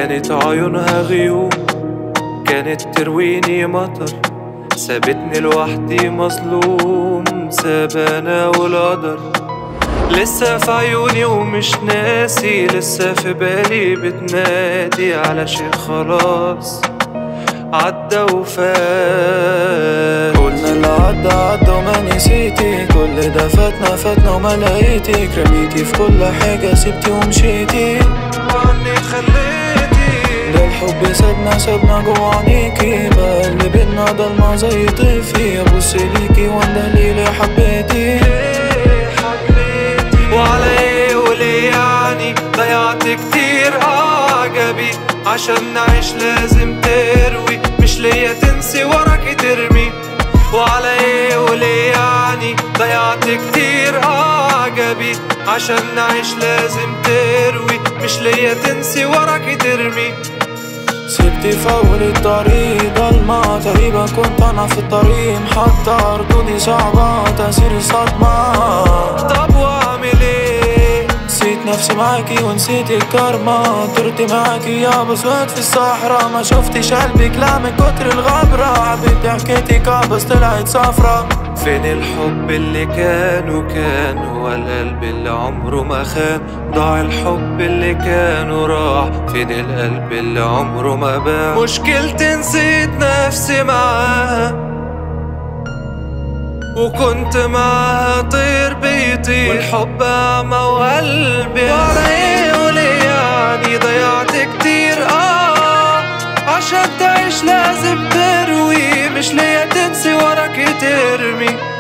كانت عيونها غيوم كانت ترويني مطر سابتني لوحدي مظلوم سابانا والقدر لسه في عيوني ومش ناسي لسه في بالي بتنادي على شيء خلاص عدى وفات قلنا اللي عدى عدى وما نسيتي كل ده فاتنا فاتنا وما لقيتك رميتي في كل حاجة سبتي ومشيتي وعني خليتي ده الحب سابنا سابنا جوا عينيكي بقى اللي بينا ضلمة زي طيفي ابص ليكي واندهلي ليه حبيتي ليه حبيتي وعلى ايه وليه يعني ضيعت كتير عجبي عشان نعيش لازم تروي مش ليا تنسي وراكي ترمي وعلى ايه وليه يعني ضيعت كتير عجبي عشان نعيش لازم تروي مش ليا تنسي وراكي ترمي سبتي في أول الطريق ضلمة تقريبا كنت أنا في الطريق محضر ردودي صعبة تأثير صدمة طب واعمل ايه نسيت نفسي معاكي ونسيت الكرمة طرت معاكي يا بسوات في الصحراء ما شفتش قلبك لا من كتر الغبرة حبيت حكيتك بس طلعت صفرة فين الحب اللي كان وكان هو القلب اللي عمره ما خان ضاع الحب اللي كان وراح فين القلب اللي عمره ما باع مشكلتي نسيت نفسي معاها وكنت معاها طير بيطير والحب أعمى وقلبي وعلى ايه وليه يعني ضيعت كتير اه عشان تعيش لازم تروي مش ليا تنسي وراك ترمي